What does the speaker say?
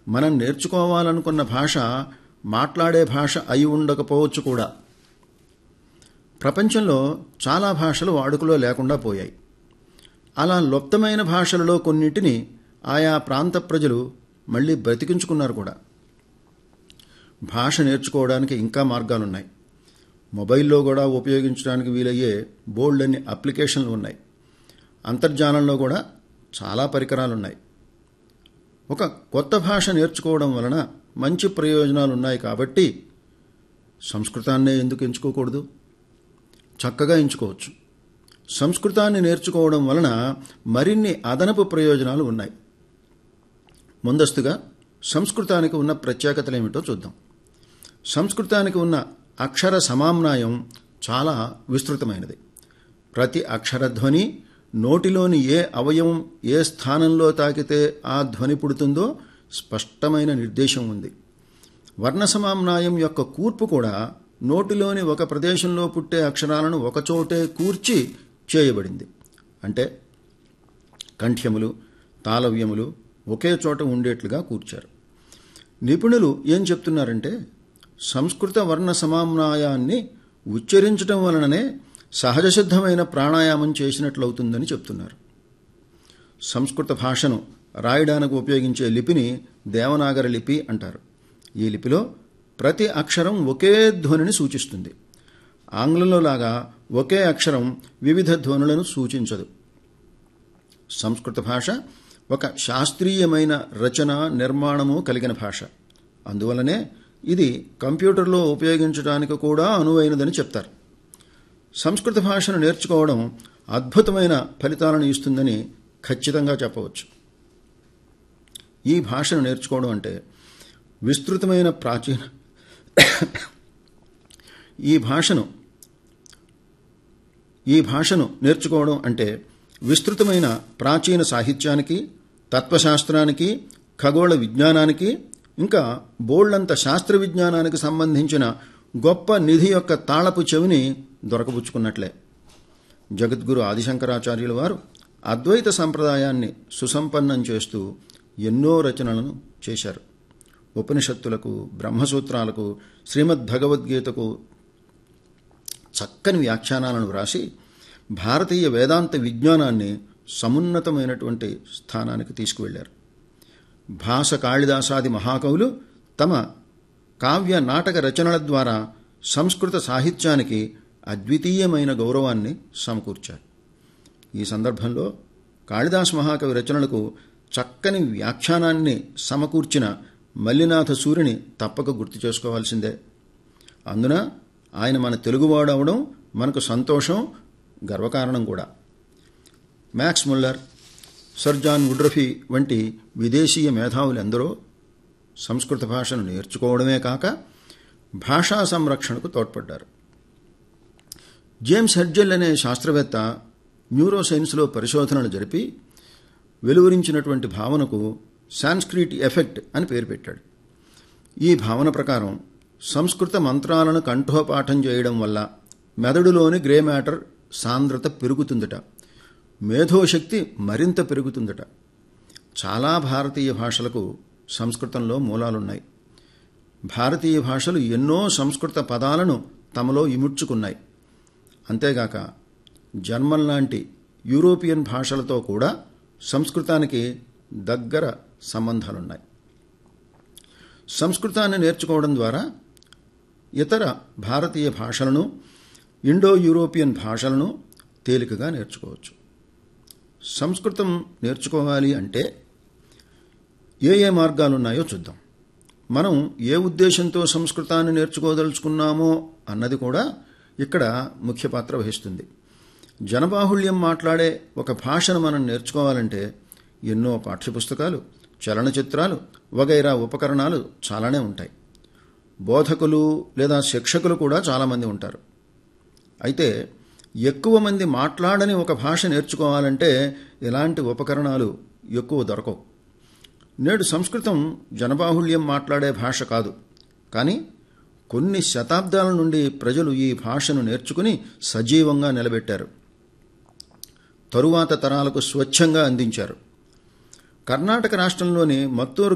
మనం నేర్చుకోవాలనుకున్న భాష మాట్లాడే భాష అయి ఉండకపోవచ్చు కూడా ప్రపంచంలో చాలా భాషలు వాడుకలో లేకుండా పోయాయి అలా లుప్తమైన భాషలలో కొన్నింటిని ఆయా ప్రాంత ప్రజలు మళ్ళీ బ్రతికించుకున్నారు కూడా భాష నేర్చుకోవడానికి ఇంకా మార్గాలున్నాయి మొబైల్లో కూడా ఉపయోగించడానికి వీలయ్యే బోల్డ్ అన్ని అప్లికేషన్లు ఉన్నాయి అంతర్జాలంలో కూడా చాలా పరికరాలు ఉన్నాయి ఒక కొత్త భాష నేర్చుకోవడం వలన మంచి ప్రయోజనాలు ఉన్నాయి కాబట్టి సంస్కృతాన్నే ఎందుకు ఎంచుకోకూడదు చక్కగా ఎంచుకోవచ్చు సంస్కృతాన్ని నేర్చుకోవడం వలన మరిన్ని అదనపు ప్రయోజనాలు ఉన్నాయి ముందస్తుగా సంస్కృతానికి ఉన్న ప్రత్యేకతలు ఏమిటో చూద్దాం సంస్కృతానికి ఉన్న అక్షర సమామ్నాయం చాలా విస్తృతమైనది ప్రతి అక్షరధ్వని నోటిలోని ఏ అవయవం ఏ స్థానంలో తాకితే ఆ ధ్వని పుడుతుందో స్పష్టమైన నిర్దేశం ఉంది వర్ణ సమామ్నాయం యొక్క కూర్పు కూడా నోటిలోని ఒక ప్రదేశంలో పుట్టే అక్షరాలను ఒకచోటే కూర్చి చేయబడింది అంటే కంఠ్యములు తాళవ్యములు ఒకే చోట ఉండేట్లుగా కూర్చారు నిపుణులు ఏం చెప్తున్నారంటే సంస్కృత వర్ణ సమామ్నాయాన్ని ఉచ్చరించడం వలననే సహజసిద్ధమైన ప్రాణాయామం చేసినట్లవుతుందని చెప్తున్నారు సంస్కృత భాషను రాయడానికి ఉపయోగించే లిపిని దేవనాగరి లిపి అంటారు ఈ లిపిలో ప్రతి అక్షరం ఒకే ధ్వనిని సూచిస్తుంది ఆంగ్లంలో లాగా ఒకే అక్షరం వివిధ ధ్వనులను సూచించదు సంస్కృత భాష ఒక శాస్త్రీయమైన రచన నిర్మాణము కలిగిన భాష అందువలనే ఇది కంప్యూటర్లో ఉపయోగించడానికి కూడా అనువైనదని చెప్తారు సంస్కృత భాషను నేర్చుకోవడం అద్భుతమైన ఫలితాలను ఇస్తుందని ఖచ్చితంగా చెప్పవచ్చు ఈ భాషను నేర్చుకోవడం అంటే విస్తృతమైన ప్రాచీన ఈ భాషను ఈ భాషను నేర్చుకోవడం అంటే విస్తృతమైన ప్రాచీన సాహిత్యానికి తత్వశాస్త్రానికి ఖగోళ విజ్ఞానానికి ఇంకా బోళ్లంత శాస్త్ర విజ్ఞానానికి సంబంధించిన గొప్ప నిధి యొక్క తాళపు చెవిని దొరకబుచ్చుకున్నట్లే జగద్గురు ఆదిశంకరాచార్యుల వారు అద్వైత సంప్రదాయాన్ని సుసంపన్నం చేస్తూ ఎన్నో రచనలను చేశారు ఉపనిషత్తులకు బ్రహ్మసూత్రాలకు శ్రీమద్ భగవద్గీతకు చక్కని వ్యాఖ్యానాలను వ్రాసి భారతీయ వేదాంత విజ్ఞానాన్ని సమున్నతమైనటువంటి స్థానానికి తీసుకువెళ్లారు భాష కాళిదాసాది మహాకవులు తమ కావ్య నాటక రచనల ద్వారా సంస్కృత సాహిత్యానికి అద్వితీయమైన గౌరవాన్ని సమకూర్చారు ఈ సందర్భంలో కాళిదాస్ మహాకవి రచనలకు చక్కని వ్యాఖ్యానాన్ని సమకూర్చిన మల్లినాథ సూరిని తప్పక గుర్తు చేసుకోవాల్సిందే అందున ఆయన మన తెలుగువాడు అవడం మనకు సంతోషం గర్వకారణం కూడా Max Muller sir John Woodroffe వంటి విదేశీయ మేధావులెందరో సంస్కృత భాషను నేర్చుకోవడమే కాక భాషా సంరక్షణకు తోడ్పడ్డారు జేమ్స్ హెడ్జెల్ అనే శాస్త్రవేత్త న్యూరో సైన్స్లో పరిశోధనలు జరిపి వెలువరించినటువంటి భావనకు సాంస్క్రిట్ ఎఫెక్ట్ అని పేరు పెట్టాడు ఈ భావన ప్రకారం సంస్కృత మంత్రాలను కంఠోపాఠం చేయడం వల్ల మెదడులోని గ్రే మ్యాటర్ సాంద్రత పెరుగుతుందట మేధోశక్తి మరింత పెరుగుతుందట చాలా భారతీయ భాషలకు సంస్కృతంలో మూలాలున్నాయి భారతీయ భాషలు ఎన్నో సంస్కృత పదాలను తమలో ఇముడ్చుకున్నాయి అంతేగాక జర్మన్ లాంటి యూరోపియన్ భాషలతో కూడా సంస్కృతానికి దగ్గర సంబంధాలున్నాయి సంస్కృతాన్ని నేర్చుకోవడం ద్వారా ఇతర భారతీయ భాషలను ఇండో యూరోపియన్ భాషలను తేలికగా నేర్చుకోవచ్చు సంస్కృతం నేర్చుకోవాలి అంటే ఏ ఏ మార్గాలున్నాయో చూద్దాం మనం ఏ ఉద్దేశంతో సంస్కృతాన్ని నేర్చుకోదలుచుకున్నామో అన్నది కూడా ఇక్కడ ముఖ్య పాత్ర వహిస్తుంది జనబాహుళ్యం మాట్లాడే ఒక భాషను మనం నేర్చుకోవాలంటే ఎన్నో పాఠ్యపుస్తకాలు చలనచిత్రాలు వగైరా ఉపకరణాలు చాలానే ఉంటాయి బోధకులు లేదా శిక్షకులు కూడా చాలామంది ఉంటారు అయితే ఎక్కువ మంది మాట్లాడని ఒక భాష నేర్చుకోవాలంటే ఇలాంటి ఉపకరణాలు ఎక్కువ దొరకవు నేడు సంస్కృతం జనబాహుళ్యం మాట్లాడే భాష కాదు కానీ కొన్ని శతాబ్దాల నుండి ప్రజలు ఈ భాషను నేర్చుకుని సజీవంగా నిలబెట్టారు తరువాత తరాలకు స్వచ్ఛంగా అందించారు కర్ణాటక రాష్ట్రంలోని మత్తూరు